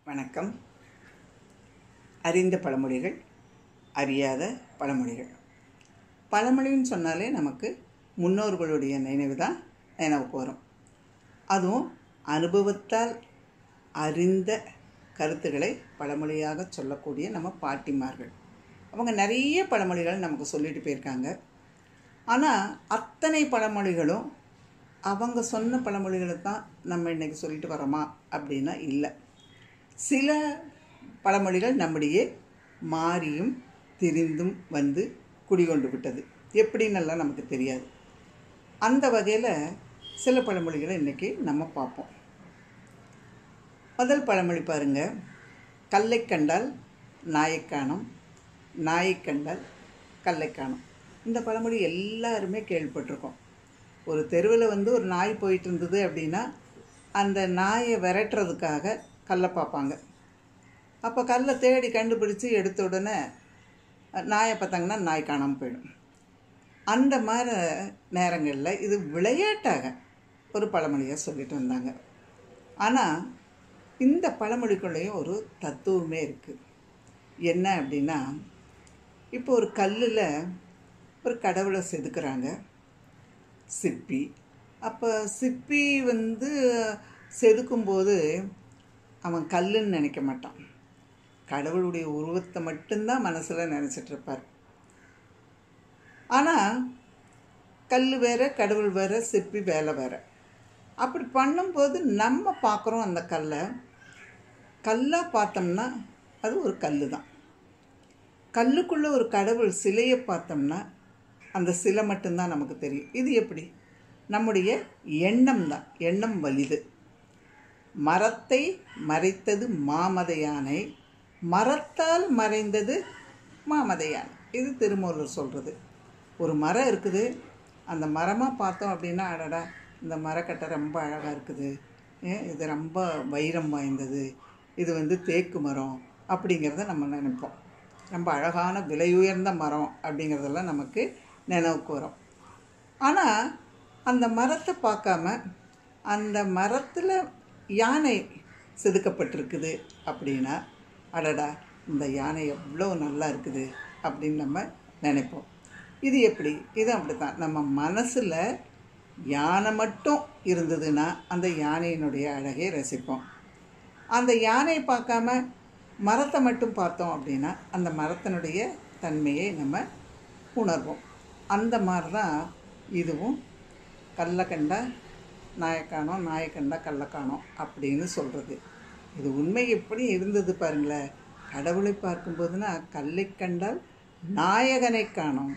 வணக்கம் அறிந்த பழமொழிகள் அறியாத பழமொழிகள் பழமொழின்னு சொன்னாலே நமக்கு முன்னோர்களுடைய நினைவு தான் நினைவுக்கு வரும் அதுவும் அனுபவத்தால் அறிந்த கருத்துக்களை பழமொழியாக சொல்லக்கூடிய நம்ம பாட்டிமார்கள் அவங்க நிறைய பழமொழிகள் நமக்கு சொல்லிட்டு போயிருக்காங்க ஆனால் அத்தனை பழமொழிகளும் அவங்க சொன்ன பழமொழிகளை தான் நம்ம இன்றைக்கி சொல்லிட்டு வரோமா அப்படின்னா இல்லை சில பழமொழிகள் நம்முடைய மாறியும் திரிந்தும் வந்து குடிகொண்டு விட்டது எப்படின்னெல்லாம் நமக்கு தெரியாது அந்த வகையில் சில பழமொழிகளை இன்றைக்கி நம்ம பார்ப்போம் முதல் பழமொழி பாருங்க கல்லை கண்டால் நாயைக் காணும் நாயைக் கண்டால் கல்லை காணும் இந்த பழமொழி எல்லாருமே கேள்விப்பட்டிருக்கோம் ஒரு தெருவில் வந்து ஒரு நாய் போயிட்டு இருந்தது அப்படின்னா அந்த நாயை விரட்டுறதுக்காக கல்லை பார்ப்பாங்க அப்போ கல்லை தேடி கண்டுபிடிச்சி எடுத்த உடனே நாயை பார்த்தாங்கன்னா நாய் காணாமல் போயிடும் அந்த மாதிரி நேரங்களில் இது விளையாட்டாக ஒரு பழமொழியாக சொல்லிட்டு வந்தாங்க ஆனால் இந்த பழமொழிக்குள்ளேயும் ஒரு தத்துவமே இருக்குது என்ன அப்படின்னா இப்போ ஒரு கல்லில் ஒரு கடவுளை செதுக்குறாங்க சிப்பி அப்போ சிப்பி வந்து செதுக்கும்போது அவன் கல்லுன்னு நினைக்க மாட்டான் கடவுளுடைய உருவத்தை மட்டும்தான் மனசில் நினச்சிட்ருப்பார் ஆனால் கல் வேற கடவுள் வேற சிப்பி வேலை வேற அப்படி பண்ணும்போது நம்ம பார்க்குறோம் அந்த கல்லை கல்லாக பார்த்தோம்னா அது ஒரு கல் தான் கல்லுக்குள்ளே ஒரு கடவுள் சிலையை பார்த்தோம்னா அந்த சிலை மட்டும்தான் நமக்கு தெரியும் இது எப்படி நம்முடைய எண்ணம் தான் எண்ணம் வலிது மரத்தை மறைத்தது மாமத யானை மரத்தால் மறைந்தது மாமத யானை இது திருமூலர் சொல்கிறது ஒரு மரம் இருக்குது அந்த மரமாக பார்த்தோம் அப்படின்னா அடடா இந்த மரக்கட்டை ரொம்ப அழகாக இருக்குது ஏன் இது ரொம்ப வைரம் வாய்ந்தது இது வந்து தேக்கு மரம் அப்படிங்கிறத நம்ம நினைப்போம் ரொம்ப அழகான விலையுயர்ந்த மரம் அப்படிங்கிறதெல்லாம் நமக்கு நினைவுக்கு வரும் ஆனால் அந்த மரத்தை பார்க்காம அந்த மரத்தில் யானை செதுக்கப்பட்டிருக்குது அப்படின்னா அடடா இந்த யானை எவ்வளோ நல்லா இருக்குது அப்படின்னு நம்ம நினைப்போம் இது எப்படி இது அப்படி தான் நம்ம மனசில் யானை மட்டும் இருந்ததுன்னா அந்த யானையினுடைய அழகை ரசிப்போம் அந்த யானையை பார்க்காம மரத்தை மட்டும் பார்த்தோம் அப்படின்னா அந்த மரத்தினுடைய தன்மையை நம்ம உணர்வோம் அந்த மாதிரி தான் இதுவும் கல்லை கண்டா நாயக்கானோம் நாயக்கண்டா கள்ளக்கானோம் அப்படின்னு சொல்கிறது இது உண்மை எப்படி இருந்தது பாருங்களேன் கடவுளை பார்க்கும்போதுனா கல்லை கண்டால் நாயகனை காணோம்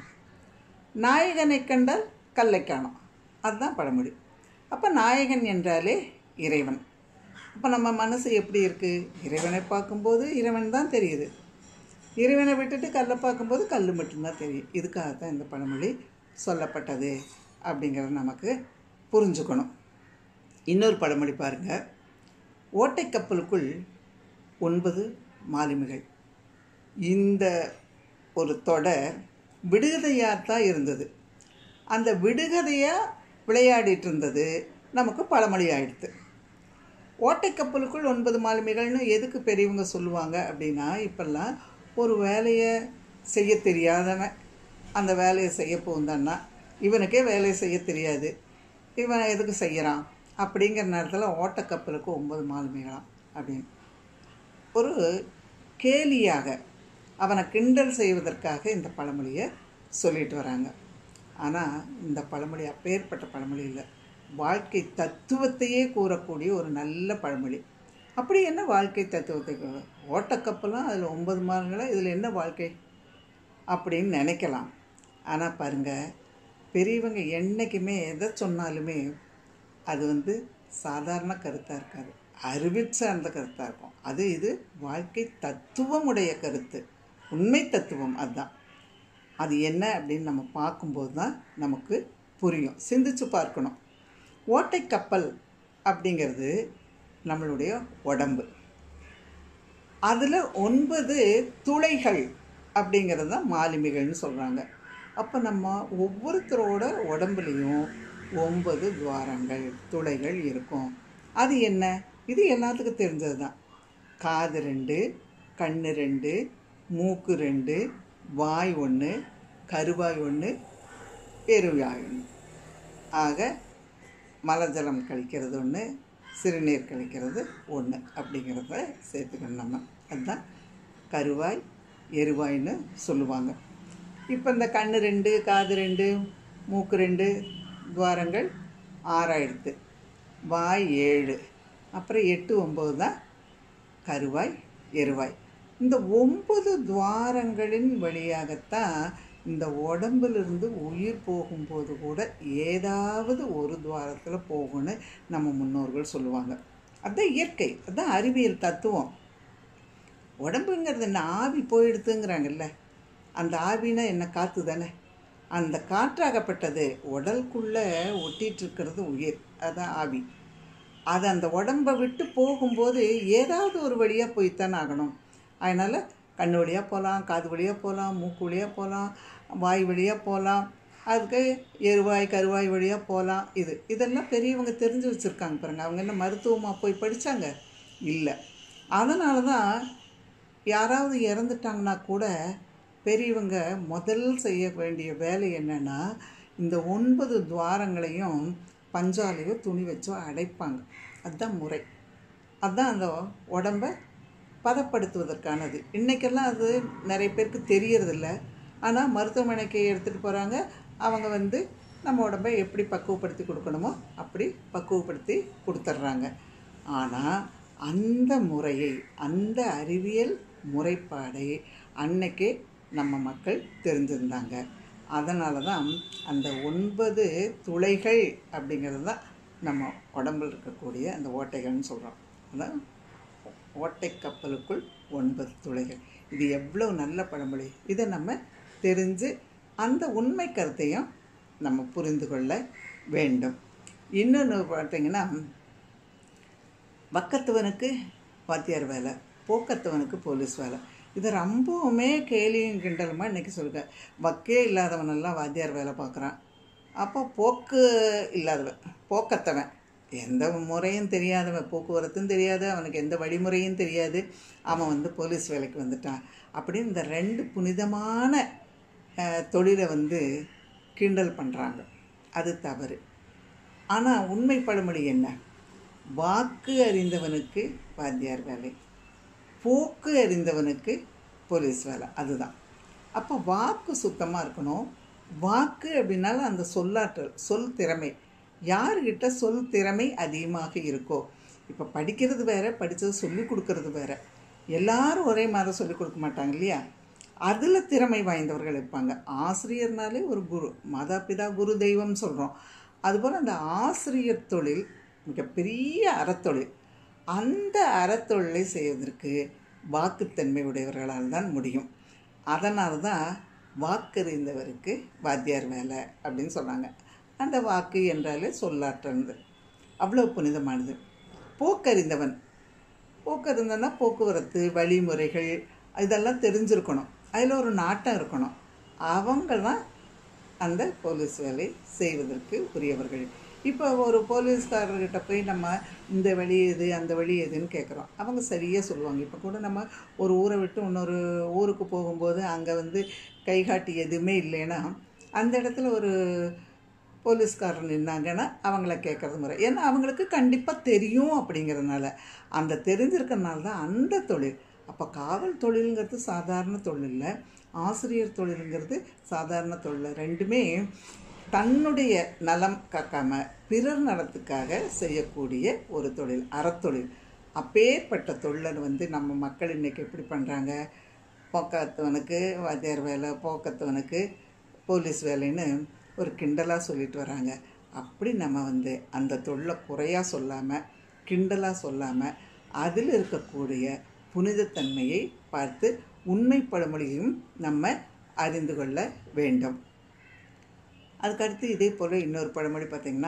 நாயகனை கண்டால் கல்லை காணோம் அதுதான் பழமொழி அப்போ நாயகன் என்றாலே இறைவன் அப்போ நம்ம மனசு எப்படி இருக்குது இறைவனை பார்க்கும்போது இறைவன் தான் தெரியுது இறைவனை விட்டுட்டு கல்லை பார்க்கும்போது கல் மட்டும்தான் தெரியும் இதுக்காக தான் இந்த பழமொழி சொல்லப்பட்டது அப்படிங்கிறத நமக்கு புரிஞ்சுக்கணும் இன்னொரு பழமொழி பாருங்கள் ஓட்டை கப்பலுக்குள் ஒன்பது மாலுமிகள் இந்த ஒரு தொடர் விடுகதையாக தான் இருந்தது அந்த விடுகதையாக விளையாடிட்டு இருந்தது நமக்கு பழமொழி ஆயிடுது ஓட்டை கப்பலுக்குள் ஒன்பது மாலுமிகள்னு எதுக்கு பெரியவங்க சொல்லுவாங்க அப்படின்னா இப்போல்லாம் ஒரு வேலையை செய்ய தெரியாதவன் அந்த வேலையை செய்ய போந்தான்னா இவனுக்கே வேலையை செய்ய தெரியாது இவன் எதுக்கு செய்கிறான் அப்படிங்கிற நேரத்தில் ஓட்டக்கப்பலுக்கு ஒன்பது மாலுமிகளாம் அப்படின்னு ஒரு கேலியாக அவனை கிண்டல் செய்வதற்காக இந்த பழமொழியை சொல்லிட்டு வராங்க ஆனால் இந்த பழமொழி அப்பேற்பட்ட பழமொழி இல்லை வாழ்க்கை தத்துவத்தையே கூறக்கூடிய ஒரு நல்ல பழமொழி அப்படி என்ன வாழ்க்கை தத்துவத்தை ஓட்டக்கப்பலாம் அதில் ஒன்பது மாதங்களா இதில் என்ன வாழ்க்கை அப்படின்னு நினைக்கலாம் ஆனால் பாருங்கள் பெரியவங்க என்றைக்குமே எதை சொன்னாலுமே அது வந்து சாதாரண கருத்தாக இருக்காது அறிவிற் சார்ந்த கருத்தாக இருக்கும் அது இது வாழ்க்கை தத்துவமுடைய கருத்து உண்மை தத்துவம் அதுதான் அது என்ன அப்படின்னு நம்ம பார்க்கும்போது தான் நமக்கு புரியும் சிந்திச்சு பார்க்கணும் ஓட்டை கப்பல் அப்படிங்கிறது நம்மளுடைய உடம்பு அதில் ஒன்பது துளைகள் அப்படிங்கிறது தான் மாலுமிகள்னு சொல்கிறாங்க அப்போ நம்ம ஒவ்வொருத்தரோட உடம்புலேயும் ஒன்பது துவாரங்கள் துளைகள் இருக்கும் அது என்ன இது எல்லாத்துக்கும் தெரிஞ்சது தான் காது ரெண்டு கண்ணு ரெண்டு மூக்கு ரெண்டு வாய் ஒன்று கருவாய் ஒன்று எருவாய் ஒன்று ஆக மலஜலம் கழிக்கிறது ஒன்று சிறுநீர் கழிக்கிறது ஒன்று அப்படிங்கிறத சேர்த்துக்கணும் நம்ம அதுதான் கருவாய் எருவாய்ன்னு சொல்லுவாங்க இப்போ இந்த கண்ணு ரெண்டு காது ரெண்டு மூக்கு ரெண்டு துவாரங்கள் ஆறாயிடுத்து வாய் ஏழு அப்புறம் எட்டு ஒம்பது தான் கருவாய் எருவாய் இந்த ஒன்பது துவாரங்களின் வழியாகத்தான் இந்த உடம்பிலிருந்து உயிர் போகும்போது கூட ஏதாவது ஒரு துவாரத்தில் போகும்னு நம்ம முன்னோர்கள் சொல்லுவாங்க அதுதான் இயற்கை அதுதான் அறிவியல் தத்துவம் உடம்புங்கிறது என்ன ஆவி போயிடுதுங்கிறாங்கல்ல அந்த ஆவினா என்ன காற்று தானே அந்த காற்றாகப்பட்டது உடலுக்குள்ளே ஒட்டிகிட்டு இருக்கிறது உயிர் அதுதான் ஆவி அது அந்த உடம்பை விட்டு போகும்போது ஏதாவது ஒரு வழியாக போய்த்தான் ஆகணும் அதனால் கண் வழியாக போகலாம் காது வழியாக போகலாம் மூக்கு வழியாக போகலாம் வாய் வழியாக போகலாம் அதுக்கு எருவாய் கருவாய் வழியாக போகலாம் இது இதெல்லாம் பெரியவங்க தெரிஞ்சு வச்சுருக்காங்க பாருங்கள் அவங்க என்ன மருத்துவமாக போய் படித்தாங்க இல்லை அதனால தான் யாராவது இறந்துட்டாங்கன்னா கூட பெரியவங்க முதல் செய்ய வேண்டிய வேலை என்னென்னா இந்த ஒன்பது துவாரங்களையும் பஞ்சாலையோ துணி வச்சோ அடைப்பாங்க அதுதான் முறை அதுதான் அந்த உடம்பை பதப்படுத்துவதற்கானது இன்றைக்கெல்லாம் அது நிறைய பேருக்கு தெரியறதில்ல ஆனால் மருத்துவமனைக்கு எடுத்துகிட்டு போகிறாங்க அவங்க வந்து நம்ம உடம்பை எப்படி பக்குவப்படுத்தி கொடுக்கணுமோ அப்படி பக்குவப்படுத்தி கொடுத்துட்றாங்க ஆனால் அந்த முறையை அந்த அறிவியல் முறைப்பாடை அன்னைக்கே நம்ம மக்கள் தெரிஞ்சிருந்தாங்க அதனால தான் அந்த ஒன்பது துளைகள் அப்படிங்கிறது தான் நம்ம உடம்பில் இருக்கக்கூடிய அந்த ஓட்டைகள்னு சொல்கிறோம் அதான் ஓட்டை கப்பலுக்குள் ஒன்பது துளைகள் இது எவ்வளோ நல்ல பழமொழி இதை நம்ம தெரிஞ்சு அந்த உண்மை கருத்தையும் நம்ம புரிந்து கொள்ள வேண்டும் இன்னொன்று பார்த்தீங்கன்னா வக்கத்தவனுக்கு வாத்தியார் வேலை போக்கத்தவனுக்கு போலீஸ் வேலை இதை ரொம்பவுமே கேலியும் கிண்டலுமா இன்றைக்கி சொல்லுங்க வக்கே இல்லாதவனெல்லாம் வாத்தியார் வேலை பார்க்குறான் அப்போ போக்கு இல்லாதவன் போக்கத்தவன் எந்த முறையும் தெரியாதவன் போக்குவரத்தும் தெரியாது அவனுக்கு எந்த வழிமுறையும் தெரியாது அவன் வந்து போலீஸ் வேலைக்கு வந்துட்டான் அப்படின்னு இந்த ரெண்டு புனிதமான அஹ், தொழிலை வந்து கிண்டல் பண்ணுறாங்க அது தவறு ஆனால் உண்மை பழமொழி என்ன வாக்கு அறிந்தவனுக்கு வாத்தியார் வேலை போக்கு அறிந்தவனுக்கு போலீஸ் வேலை அதுதான் அப்போ வாக்கு சுத்தமாக இருக்கணும் வாக்கு அப்படின்னாலும் அந்த சொல்லாற்றல் சொல் திறமை யாருக்கிட்ட சொல் திறமை அதிகமாக இருக்கோ இப்போ படிக்கிறது வேற படித்தது சொல்லி கொடுக்கறது வேற எல்லாரும் ஒரே மாதிரி சொல்லி கொடுக்க மாட்டாங்க இல்லையா அதில் திறமை வாய்ந்தவர்கள் இருப்பாங்க ஆசிரியர்னாலே ஒரு குரு மாதாபிதா குரு தெய்வம் சொல்கிறோம் அதுபோல் அந்த ஆசிரியர் தொழில் மிகப்பெரிய அறத்தொழில் அந்த அறத்தொழிலை செய்வதற்கு வாக்குத்தன்மை உடையவர்களால் தான் முடியும் அதனால தான் வாக்கறிந்தவருக்கு வாத்தியார் வேலை அப்படின்னு சொன்னாங்க அந்த வாக்கு என்றாலே சொல்லாற்றந்து அவ்வளோ புனிதமானது போக்கறிந்தவன் போக்கறிந்தனா போக்குவரத்து வழிமுறைகள் இதெல்லாம் தெரிஞ்சிருக்கணும் அதில் ஒரு நாட்டம் இருக்கணும் அவங்க தான் அந்த போலீஸ் வேலை செய்வதற்கு உரியவர்கள் இப்போ ஒரு போலீஸ்காரர்கிட்ட போய் நம்ம இந்த வழி எது அந்த வழி எதுன்னு கேட்குறோம் அவங்க சரியாக சொல்லுவாங்க இப்போ கூட நம்ம ஒரு ஊரை விட்டு இன்னொரு ஊருக்கு போகும்போது அங்கே வந்து கைகாட்டி எதுவுமே இல்லைன்னா அந்த இடத்துல ஒரு போலீஸ்காரர் நின்னாங்கன்னா அவங்கள கேட்குறது முறை ஏன்னா அவங்களுக்கு கண்டிப்பாக தெரியும் அப்படிங்கிறதுனால அந்த தெரிஞ்சிருக்கறனால தான் அந்த தொழில் அப்போ காவல் தொழிலுங்கிறது சாதாரண தொழில் இல்லை ஆசிரியர் தொழிலுங்கிறது சாதாரண தொழில் இல்ல. ரெண்டுமே தன்னுடைய நலம் காக்காம பிறர் நலத்துக்காக செய்யக்கூடிய ஒரு தொழில் அறத்தொழில் அப்பேற்பட்ட தொழிலை வந்து நம்ம மக்கள் இன்றைக்கி எப்படி பண்ணுறாங்க போக்காத்தவனுக்கு வாத்தியார் வேலை போக்கத்தவனுக்கு போலீஸ் வேலைன்னு ஒரு கிண்டலாக சொல்லிட்டு வராங்க அப்படி நம்ம வந்து அந்த தொழிலை குறையாக சொல்லாமல் கிண்டலாக சொல்லாமல் அதில் இருக்கக்கூடிய புனிதத்தன்மையை பார்த்து உண்மை பழமொழியும் நம்ம அறிந்து கொள்ள வேண்டும் அதுக்கடுத்து இதே போல் இன்னொரு பழமொழி பார்த்திங்கன்னா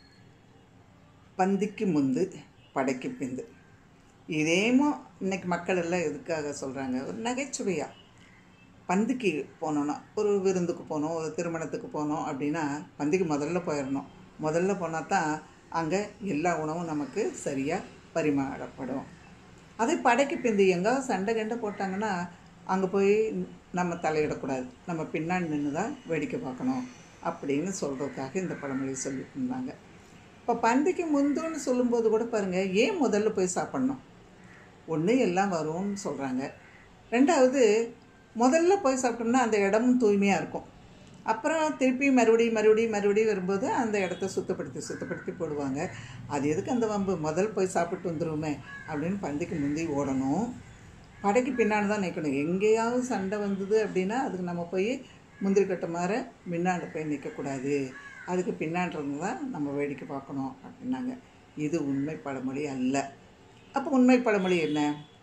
பந்திக்கு முந்து படைக்கு பிந்து இதேமோ இன்னைக்கு மக்கள் எல்லாம் எதுக்காக சொல்கிறாங்க ஒரு நகைச்சுவையாக பந்திக்கு போனோன்னா ஒரு விருந்துக்கு போனோம் ஒரு திருமணத்துக்கு போனோம் அப்படின்னா பந்திக்கு முதல்ல போயிடணும் முதல்ல போனால் தான் அங்கே எல்லா உணவும் நமக்கு சரியாக பரிமாறப்படும் அதே படைக்கு பிந்து எங்காவது சண்டை கண்டை போட்டாங்கன்னா அங்கே போய் நம்ம தலையிடக்கூடாது நம்ம பின்னாடி நின்று தான் வேடிக்கை பார்க்கணும் அப்படின்னு சொல்கிறதுக்காக இந்த பழமொழி சொல்லிட்டு இருந்தாங்க இப்போ பந்திக்கு முந்துன்னு சொல்லும்போது கூட பாருங்கள் ஏன் முதல்ல போய் சாப்பிட்ணும் ஒன்று எல்லாம் வரும்னு சொல்கிறாங்க ரெண்டாவது முதல்ல போய் சாப்பிட்டோம்னா அந்த இடமும் தூய்மையாக இருக்கும் அப்புறம் திருப்பி மறுபடியும் மறுபடியும் மறுபடியும் வரும்போது அந்த இடத்த சுத்தப்படுத்தி சுத்தப்படுத்தி போடுவாங்க அது எதுக்கு அந்த வம்பு முதல் போய் சாப்பிட்டு வந்துருவோமே அப்படின்னு பந்திக்கு முந்தி ஓடணும் படைக்கு பின்னாடி தான் நிற்கணும் எங்கேயாவது சண்டை வந்தது அப்படின்னா அதுக்கு நம்ம போய் முந்திரி கட்ட மாதிரி முன்னாடி போய் நிற்கக்கூடாது அதுக்கு பின்னாடிருந்து தான் நம்ம வேடிக்கை பார்க்கணும் அப்படின்னாங்க இது உண்மை பழமொழி அல்ல அப்போ உண்மை பழமொழி என்ன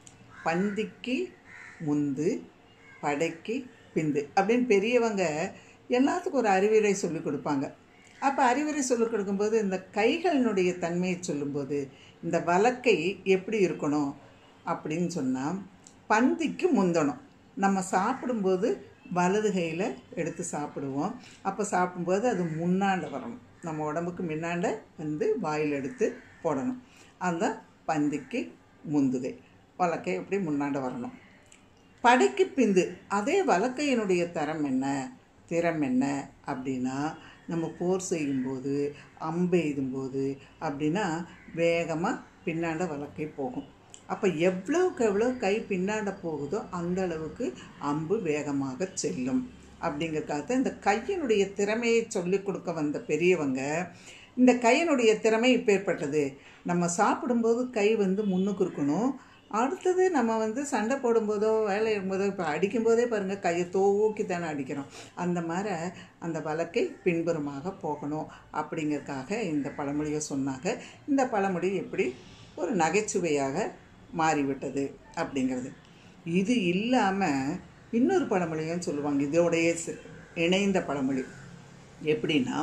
பந்திக்கு முந்து படைக்கு பிந்து அப்படின்னு பெரியவங்க எல்லாத்துக்கும் ஒரு அறிவுரை சொல்லி கொடுப்பாங்க அப்போ அறிவுரை சொல்லிக் கொடுக்கும்போது இந்த கைகளினுடைய தன்மையை சொல்லும்போது இந்த வழக்கை எப்படி இருக்கணும் அப்படின்னு சொன்னால் பந்திக்கு முந்தணும் நம்ம சாப்பிடும்போது வலது கையில் எடுத்து சாப்பிடுவோம் அப்போ சாப்பிடும்போது அது முன்னாண்ட வரணும் நம்ம உடம்புக்கு முன்னாண்ட வந்து வாயில் எடுத்து போடணும் அதுதான் பந்திக்கு முந்துகை வலக்கை எப்படி முன்னாண்ட வரணும் படைக்கு பிந்து அதே வலக்கையினுடைய தரம் என்ன திறம் என்ன அப்படின்னா நம்ம போர் செய்யும்போது அம்பு எய்தும்போது அப்படின்னா வேகமாக பின்னாண்ட வலக்கை போகும் அப்போ எவ்வளோக்கு எவ்வளோ கை பின்னாண்ட போகுதோ அந்த அளவுக்கு அம்பு வேகமாக செல்லும் அப்படிங்கிறதுக்காக இந்த கையினுடைய திறமையை சொல்லிக் கொடுக்க வந்த பெரியவங்க இந்த கையினுடைய திறமை இப்பேற்பட்டது நம்ம சாப்பிடும்போது கை வந்து முன்னுக்கு இருக்கணும் அடுத்தது நம்ம வந்து சண்டை போடும்போதோ வேலை இருக்கும்போதோ இப்போ அடிக்கும்போதே பாருங்கள் கையை தூக்கி தானே அடிக்கிறோம் அந்த மாதிரி அந்த வழக்கை பின்புறமாக போகணும் அப்படிங்கிறதுக்காக இந்த பழமொழியை சொன்னாங்க இந்த பழமொழி எப்படி ஒரு நகைச்சுவையாக மாறிவிட்டது அப்படிங்கிறது இது இல்லாமல் இன்னொரு பழமொழியும் சொல்லுவாங்க இதோடைய சி- இணைந்த பழமொழி எப்படின்னா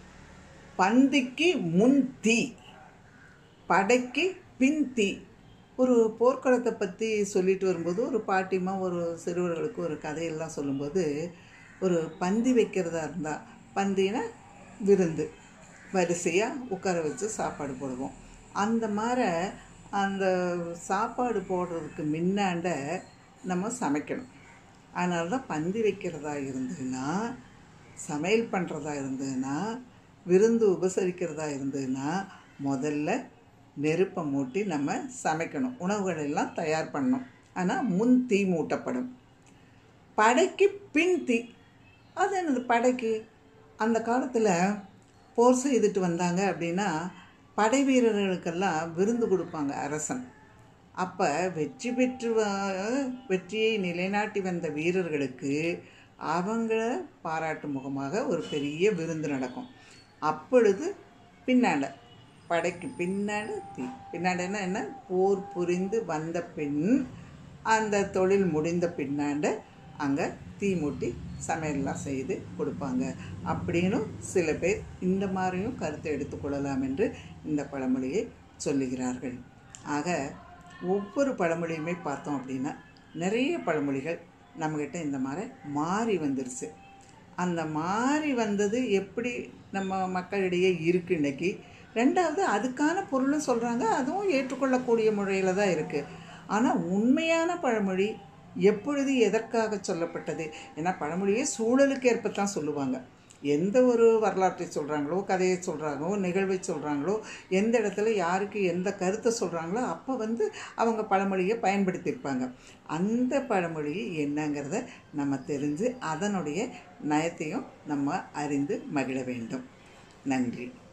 பந்திக்கு முன் தீ படைக்கு பின் தீ ஒரு போர்க்களத்தை பற்றி சொல்லிட்டு வரும்போது ஒரு பாட்டிமா ஒரு சிறுவர்களுக்கு ஒரு கதையெல்லாம் சொல்லும்போது ஒரு பந்தி வைக்கிறதா இருந்தால் பந்தினா விருந்து வரிசையாக உட்கார வச்சு சாப்பாடு போடுவோம் அந்த மாதிரி அந்த சாப்பாடு போடுறதுக்கு முன்னாண்ட நம்ம சமைக்கணும் அதனால தான் பந்தி வைக்கிறதா இருந்ததுன்னா சமையல் பண்ணுறதா இருந்ததுன்னா விருந்து உபசரிக்கிறதா இருந்ததுன்னா முதல்ல நெருப்பை மூட்டி நம்ம சமைக்கணும் உணவுகள் எல்லாம் தயார் பண்ணணும் ஆனால் முன் தீ மூட்டப்படும் படைக்கு பின் தீ அது என்னது படைக்கு அந்த காலத்தில் போர் செய்துட்டு வந்தாங்க அப்படின்னா படை வீரர்களுக்கெல்லாம் விருந்து கொடுப்பாங்க அரசன் அப்போ வெற்றி பெற்று வ- வெற்றியை நிலைநாட்டி வந்த வீரர்களுக்கு அவங்கள பாராட்டும் முகமாக ஒரு பெரிய விருந்து நடக்கும் அப்பொழுது பின்னாண்ட படைக்கு பின்னாடி தீ பின்னாடினா என்ன போர் புரிந்து வந்த பின் அந்த தொழில் முடிந்த பின்னாண்ட அங்கே தீ மூட்டி சமையல்லாம் செய்து கொடுப்பாங்க அப்படின்னும் சில பேர் இந்த மாதிரியும் கருத்தை எடுத்துக்கொள்ளலாம் என்று இந்த பழமொழியை சொல்லுகிறார்கள் ஆக ஒவ்வொரு பழமொழியுமே பார்த்தோம் அப்படின்னா நிறைய பழமொழிகள் நம்மக்கிட்ட இந்த மாதிரி மாறி வந்துருச்சு அந்த மாறி வந்தது எப்படி நம்ம மக்களிடையே இருக்கு இன்னைக்கு ரெண்டாவது அதுக்கான பொருளும் சொல்கிறாங்க அதுவும் ஏற்றுக்கொள்ளக்கூடிய முறையில் தான் இருக்குது ஆனால் உண்மையான பழமொழி எப்பொழுது எதற்காக சொல்லப்பட்டது ஏன்னா பழமொழியே சூழலுக்கு ஏற்பத்தான் சொல்லுவாங்க எந்த ஒரு வரலாற்றை சொல்கிறாங்களோ கதையை சொல்கிறாங்களோ நிகழ்வை சொல்கிறாங்களோ எந்த இடத்துல யாருக்கு எந்த கருத்தை சொல்கிறாங்களோ அப்போ வந்து அவங்க பழமொழியை பயன்படுத்தியிருப்பாங்க அந்த பழமொழி என்னங்கிறத நம்ம தெரிஞ்சு அதனுடைய நயத்தையும் நம்ம அறிந்து மகிழ வேண்டும் நன்றி